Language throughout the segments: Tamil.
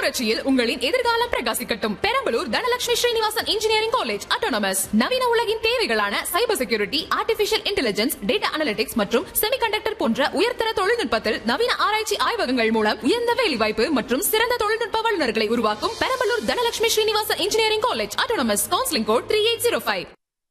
புரட்சியில் உங்களின் எதிர்காலம் பிரகாசிக்கட்டும் Perambalur Dhanalakshmi Srinivasan engineering college autonomous நவீன உலகின் தேவைகளான cyber security artificial intelligence data analytics மற்றும் செமிகண்டக்டர் போன்ற உயர்தர தொழில்நுட்பத்தில் நவீன ஆராய்ச்சி ஆய்வகங்கள் மூலம் உயர்ந்த வேலைவாய்ப்பு மற்றும் சிறந்த தொழில்நுட்ப வல்லுநர்களை உருவாக்கும் Perambalur Dhanalakshmi Srinivasan engineering college autonomous counselling code three eight zero five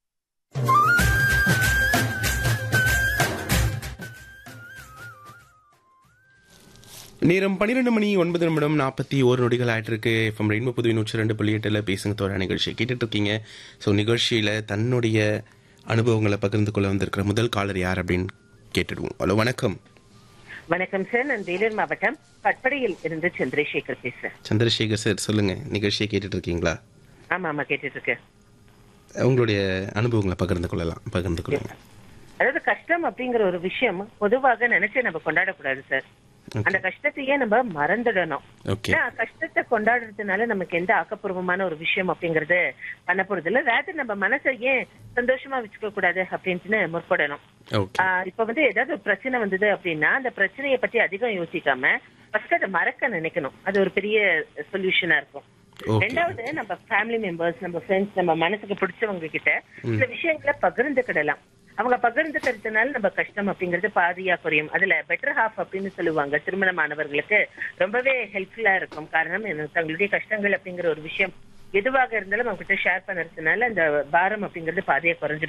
நேரம் பன்னிரெண்டு மணி ஒன்பது நிமிடம் நாற்பத்தி ஒரு நொடிகள் ஆயிட்டு இருக்கு எஃப்எம் ரெயின்போ புதுவை நூற்றி ரெண்டு புள்ளி எட்டில் பேசுங்க தோற நிகழ்ச்சி கேட்டுட்டு இருக்கீங்க ஸோ நிகழ்ச்சியில் தன்னுடைய அனுபவங்களை பகிர்ந்து கொள்ள வந்திருக்கிற முதல் காலர் யார் அப்படின்னு கேட்டுடுவோம் ஹலோ வணக்கம் வணக்கம் சார் நான் வேலூர் மாவட்டம் பட்படையில் இருந்து சந்திரசேகர் பேசுறேன் சந்திரசேகர் சார் சொல்லுங்க நிகழ்ச்சியை கேட்டுட்டு இருக்கீங்களா ஆமா ஆமா கேட்டுட்டு இருக்கேன் உங்களுடைய அனுபவங்களை பகிர்ந்து கொள்ளலாம் பகிர்ந்து கொள்ளுங்க அதாவது கஷ்டம் அப்படிங்கிற ஒரு விஷயம் பொதுவாக நினைச்சு நம்ம கொண்டாடக்கூடாது சார் அந்த கஷ்டத்தையே நம்ம மறந்துடணும் ஓகே ஏன்னா, கஷ்டத்தை கொண்டாடுறதுனால நமக்கு எந்த ஆக்கப்பூர்வமான ஒரு விஷயம் அப்படிங்கறது பண்ண போறது இல்ல ரேதர் நம்ம மனசை ஏன் சந்தோஷமா வச்சுக்க கூடாது அப்படின்ட்டு முற்படணும் ஓகே ஆஹ் இப்ப வந்து ஏதாவது ஒரு பிரச்சனை வந்தது அப்படின்னா அந்த பிரச்சனையை பத்தி அதிகம் யோசிக்காம ஃபர்ஸ்ட் அதை மறக்க நினைக்கணும் அது ஒரு பெரிய சொல்யூஷனா இருக்கும் Okay. ரெண்டாவது நம்ம ஃபேமிலி மெம்பர்ஸ் நம்ம ஃப்ரெண்ட்ஸ் நம்ம மனசுக்கு பிடிச்சவங்க கிட்ட சில விஷயங்களை பகிர்ந்துக்கிடலாம் அவங்க பகிர்ந்துக்கிறதுனால நம்ம கஷ்டம் அப்படிங்கிறது பாதியா குறையும் அதுல பெட்டர் ஹாஃப் அப்படின்னு சொல்லுவாங்க திருமணமானவர்களுக்கு ரொம்பவே ஹெல்ப்ஃபுல்லா இருக்கும் காரணம் என்ன, தங்களுடைய கஷ்டங்கள் அப்படிங்கிற ஒரு விஷயம் எதுவாக இருந்தாலும் அவங்க கிட்ட ஷேர் பண்ணுறதுனால அந்த பாரம் அப்படிங்கிறது பாதியா குறைஞ்சிடும்